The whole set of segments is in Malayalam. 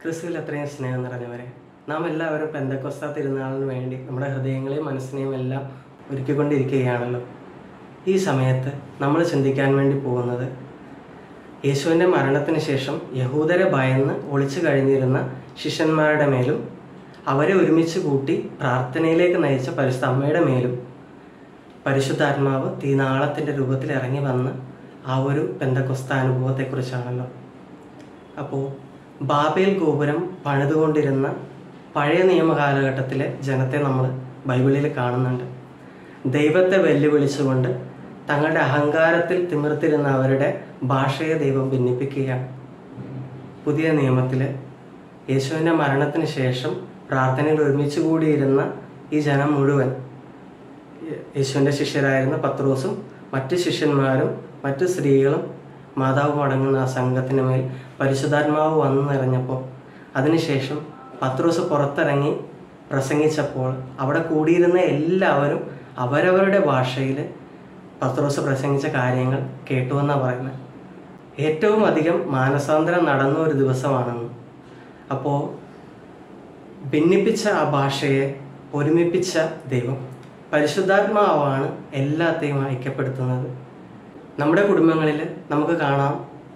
ക്രിസ്തുവിൽ അത്രയും സ്നേഹം നിറഞ്ഞവരെ നാം എല്ലാവരും പെന്തക്കൊസ്ത തിരുനാളിന് വേണ്ടി നമ്മുടെ ഹൃദയങ്ങളെയും മനസ്സിനെയും എല്ലാം ഒരുക്കിക്കൊണ്ടിരിക്കുകയാണല്ലോ ഈ സമയത്ത് നമ്മൾ ചിന്തിക്കാൻ വേണ്ടി പോകുന്നത് യേശുവിൻ്റെ മരണത്തിന് ശേഷം യഹൂദരെ ഭയന്ന് ഒളിച്ചു കഴിഞ്ഞിരുന്ന ശിഷ്യന്മാരുടെ മേലും അവരെ ഒരുമിച്ച് കൂട്ടി പ്രാർത്ഥനയിലേക്ക് നയിച്ച പരിശുദ്ധ അമ്മയുടെ മേലും പരിശുദ്ധാത്മാവ് തീനാളത്തിൻ്റെ രൂപത്തിൽ ഇറങ്ങി വന്ന് ആ ഒരു പെന്തക്കൊസ്ത അനുഭവത്തെക്കുറിച്ചാണല്ലോ അപ്പോൾ ബാബേൽ ഗോപുരം പണിതുകൊണ്ടിരുന്ന പഴയ നിയമ കാലഘട്ടത്തിലെ ജനത്തെ നമ്മൾ ബൈബിളിൽ കാണുന്നുണ്ട് ദൈവത്തെ വെല്ലുവിളിച്ചുകൊണ്ട് തങ്ങളുടെ അഹങ്കാരത്തിൽ തിമിർത്തിരുന്ന അവരുടെ ഭാഷയെ ദൈവം ഭിന്നിപ്പിക്കുകയാണ് പുതിയ നിയമത്തിൽ യേശുവിൻ്റെ മരണത്തിന് ശേഷം പ്രാർത്ഥനയിൽ ഒരുമിച്ച് കൂടിയിരുന്ന ഈ ജനം മുഴുവൻ യേശുവിൻ്റെ ശിഷ്യരായിരുന്ന പത്രോസും മറ്റ് ശിഷ്യന്മാരും മറ്റ് സ്ത്രീകളും മാതാവും അടങ്ങുന്ന ആ സംഘത്തിന് മേൽ പരിശുദ്ധാത്മാവ് വന്നു നിറഞ്ഞപ്പോൾ അതിനുശേഷം പത്രോസ് പുറത്തിറങ്ങി പ്രസംഗിച്ചപ്പോൾ അവിടെ കൂടിയിരുന്ന എല്ലാവരും അവരവരുടെ ഭാഷയിൽ പത്രോസ് പ്രസംഗിച്ച കാര്യങ്ങൾ കേട്ടുവെന്നാണ് പറയുന്നത് ഏറ്റവും അധികം മാനസാന്തരം നടന്ന ഒരു ദിവസമാണെന്ന് അപ്പോൾ ഭിന്നിപ്പിച്ച ആ ഭാഷയെ ഒരുമിപ്പിച്ച ദൈവം പരിശുദ്ധാത്മാവാണ് എല്ലാത്തെയും ഐക്യപ്പെടുത്തുന്നത് നമ്മുടെ കുടുംബങ്ങളിൽ നമുക്ക് കാണാം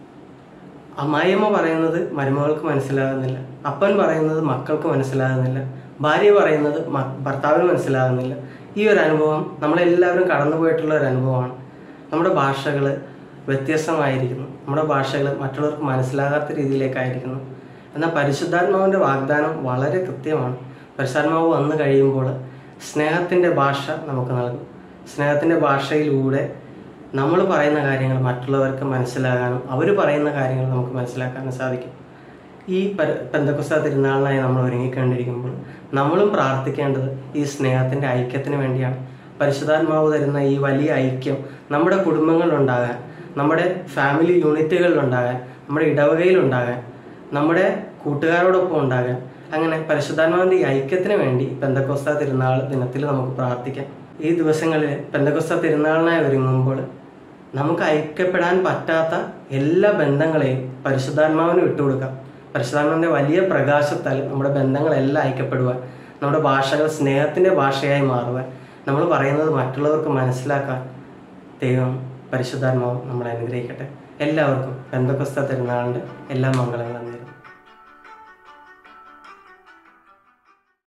അമ്മായിയമ്മ പറയുന്നത് മരുമകൾക്ക് മനസ്സിലാകുന്നില്ല അപ്പൻ പറയുന്നത് മക്കൾക്ക് മനസ്സിലാകുന്നില്ല ഭാര്യ പറയുന്നത് മ- ഭർത്താവിന് മനസ്സിലാകുന്നില്ല ഈ ഒരു അനുഭവം നമ്മളെല്ലാവരും കടന്നുപോയിട്ടുള്ള ഒരു അനുഭവമാണ് നമ്മുടെ ഭാഷകൾ വ്യത്യസ്തമായിരിക്കുന്നു നമ്മുടെ ഭാഷകൾ മറ്റുള്ളവർക്ക് മനസ്സിലാകാത്ത രീതിയിലേക്കായിരിക്കുന്നു എന്നാൽ പരിശുദ്ധാത്മാവിൻ്റെ വാഗ്ദാനം വളരെ കൃത്യമാണ് പരിശുദ്ധാത്മാവ് വന്നു കഴിയുമ്പോൾ സ്നേഹത്തിൻ്റെ ഭാഷ നമുക്ക് നൽകും സ്നേഹത്തിൻ്റെ ഭാഷയിലൂടെ നമ്മൾ പറയുന്ന കാര്യങ്ങൾ മറ്റുള്ളവർക്ക് മനസ്സിലാകാനും അവർ പറയുന്ന കാര്യങ്ങൾ നമുക്ക് മനസ്സിലാക്കാനും സാധിക്കും ഈ പര- പെന്തക്കുസ്ത തിരുനാളിനായി നമ്മൾ ഒരുങ്ങിക്കൊണ്ടിരിക്കുമ്പോൾ നമ്മളും പ്രാർത്ഥിക്കേണ്ടത് ഈ സ്നേഹത്തിൻ്റെ ഐക്യത്തിന് വേണ്ടിയാണ് പരിശുദ്ധാത്മാവ് തരുന്ന ഈ വലിയ ഐക്യം നമ്മുടെ കുടുംബങ്ങളിലുണ്ടാകാൻ നമ്മുടെ ഫാമിലി യൂണിറ്റുകളിലുണ്ടാകാൻ നമ്മുടെ ഇടവകയിലുണ്ടാകാൻ നമ്മുടെ കൂട്ടുകാരോടൊപ്പം ഉണ്ടാകാൻ അങ്ങനെ പരിശുദ്ധാത്മാവിൻ്റെ ഈ ഐക്യത്തിന് വേണ്ടി പെന്തക്കോസ്ത തിരുനാൾ ദിനത്തിൽ നമുക്ക് പ്രാർത്ഥിക്കാം ഈ ദിവസങ്ങളിൽ പെന്തക്കോസ്ത തിരുനാളിനായി ഒരുങ്ങുമ്പോൾ നമുക്ക് ഐക്യപ്പെടാൻ പറ്റാത്ത എല്ലാ ബന്ധങ്ങളെയും പരിശുദ്ധാത്മാവിന് വിട്ടുകൊടുക്കാം പരിശുദ്ധാത്മാവിൻ്റെ വലിയ പ്രകാശത്താൽ നമ്മുടെ ബന്ധങ്ങളെല്ലാം ഐക്യപ്പെടുവാൻ നമ്മുടെ ഭാഷകൾ സ്നേഹത്തിൻ്റെ ഭാഷയായി മാറുവാൻ നമ്മൾ പറയുന്നത് മറ്റുള്ളവർക്ക് മനസ്സിലാക്കാൻ ദൈവം പരിശുദ്ധാത്മാവും നമ്മളെ അനുഗ്രഹിക്കട്ടെ എല്ലാവർക്കും ബന്ധക്കസ്ത തിരുനാളിൻ്റെ എല്ലാ മംഗളങ്ങളും നേരുന്നു